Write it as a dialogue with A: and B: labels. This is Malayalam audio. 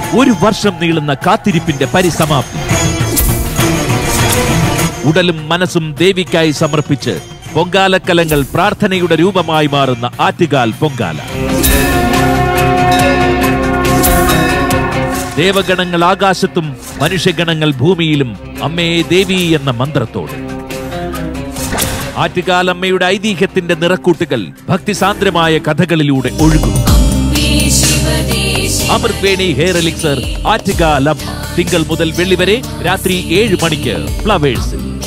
A: ഒരു വർഷം നീളുന്ന കാത്തിരിപ്പിന്റെ പരിസമാപ്തി ഉടലും മനസ്സും ദേവിക്കായി സമർപ്പിച്ച് പൊങ്കാലക്കലങ്ങൾ പ്രാർത്ഥനയുടെ രൂപമായി മാറുന്ന ആറ്റുകാൽ പൊങ്കാല ദേവഗണങ്ങൾ ആകാശത്തും മനുഷ്യഗണങ്ങൾ ഭൂമിയിലും അമ്മേ ദേവി എന്ന മന്ത്രത്തോടെ ആറ്റുകാലമ്മയുടെ ഐതിഹ്യത്തിന്റെ നിറക്കൂട്ടുകൾ ഭക്തിസാന്ദ്രമായ കഥകളിലൂടെ ഒഴുകും അമൃത് വേണി ഹെയർ എലിക്സർ ആറ്റുകാലമ്മ തിങ്കൾ മുതൽ വെള്ളി വരെ രാത്രി ഏഴ് മണിക്ക് ഫ്ലവേഴ്സിൽ